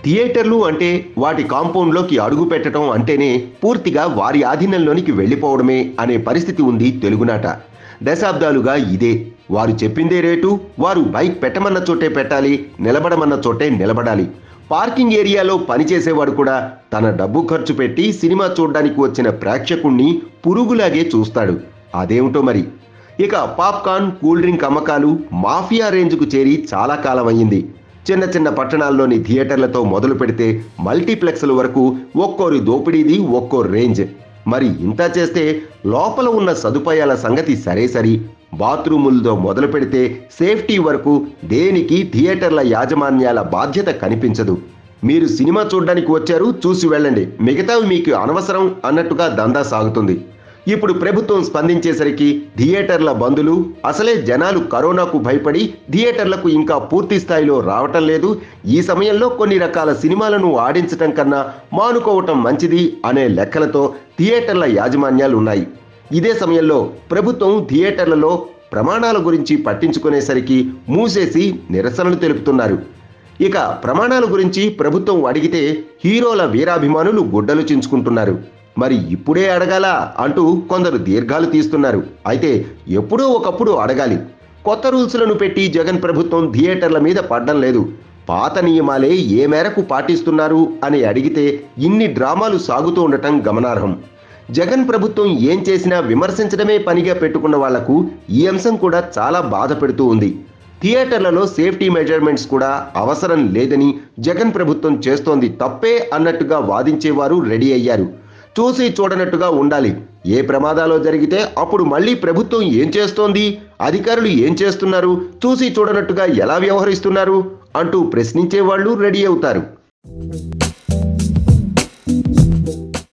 థియేటర్లు అంటే వాటి కాంపౌండ్లోకి అడుగు పెట్టడం అంటేనే పూర్తిగా వారి ఆధీనంలోనికి వెళ్ళిపోవడమే అనే పరిస్థితి ఉంది తెలుగునాట దశాబ్దాలుగా ఇదే వారు చెప్పిందే రేటు వారు బైక్ పెట్టమన్న చోటే పెట్టాలి నిలబడమన్న చోటే నిలబడాలి పార్కింగ్ ఏరియాలో పనిచేసేవాడు కూడా తన డబ్బు ఖర్చు పెట్టి సినిమా చూడడానికి వచ్చిన ప్రేక్షకుణ్ణి పురుగులాగే చూస్తాడు అదేమిటో మరి ఇక పాప్కార్న్ కూల్ డ్రింక్ అమ్మకాలు మాఫియా రేంజ్కు చేరి చాలా కాలం అయ్యింది చిన్న చిన్న పట్టణాల్లోని థియేటర్లతో మొదలు పెడితే మల్టీప్లెక్స్ల వరకు ఒక్కోరి దోపిడీది ఒక్కో రేంజ్ మరి ఇంత చేస్తే లోపల ఉన్న సదుపాయాల సంగతి సరే సరి బాత్రూములతో మొదలు పెడితే సేఫ్టీ వరకు దేనికి థియేటర్ల యాజమాన్యాల బాధ్యత కనిపించదు మీరు సినిమా చూడడానికి వచ్చారు చూసి వెళ్ళండి మిగతావి మీకు అనవసరం అన్నట్టుగా దందా సాగుతుంది ఇప్పుడు ప్రభుత్వం స్పందించేసరికి థియేటర్ల బందులు అసలే జనాలు కరోనాకు భయపడి థియేటర్లకు ఇంకా పూర్తి స్థాయిలో రావటం లేదు ఈ సమయంలో కొన్ని రకాల సినిమాలను ఆడించటం కన్నా మానుకోవటం మంచిది అనే లెక్కలతో థియేటర్ల యాజమాన్యాలు ఉన్నాయి ఇదే సమయంలో ప్రభుత్వం థియేటర్లలో ప్రమాణాల గురించి పట్టించుకునేసరికి మూసేసి నిరసనలు తెలుపుతున్నారు ఇక ప్రమాణాల గురించి ప్రభుత్వం అడిగితే హీరోల వీరాభిమానులు గుడ్డలు చించుకుంటున్నారు మరి ఇప్పుడే అడగాల అంటూ కొందరు దీర్ఘాలు తీస్తున్నారు అయితే ఎప్పుడో ఒకప్పుడు అడగాలి కొత్త రూల్స్లను పెట్టి జగన్ ప్రభుత్వం థియేటర్ల మీద పడ్డం లేదు పాత నియమాలే ఏ మేరకు పాటిస్తున్నారు అని అడిగితే ఇన్ని డ్రామాలు సాగుతూ ఉండటం గమనార్హం జగన్ ప్రభుత్వం ఏం చేసినా విమర్శించడమే పనిగా పెట్టుకున్న వాళ్లకు ఈ అంశం కూడా చాలా బాధ పెడుతూ ఉంది థియేటర్లలో సేఫ్టీ మెజర్మెంట్స్ కూడా అవసరం లేదని జగన్ ప్రభుత్వం చేస్తోంది తప్పే అన్నట్టుగా వాదించేవారు రెడీ అయ్యారు చూసి చూడనట్టుగా ఉండాలి ఏ ప్రమాదాలో జరిగితే అప్పుడు మళ్ళీ ప్రభుత్వం ఏం చేస్తోంది అధికారులు ఏం చేస్తున్నారు చూసి చూడనట్టుగా ఎలా వ్యవహరిస్తున్నారు అంటూ ప్రశ్నించేవాళ్ళు రెడీ అవుతారు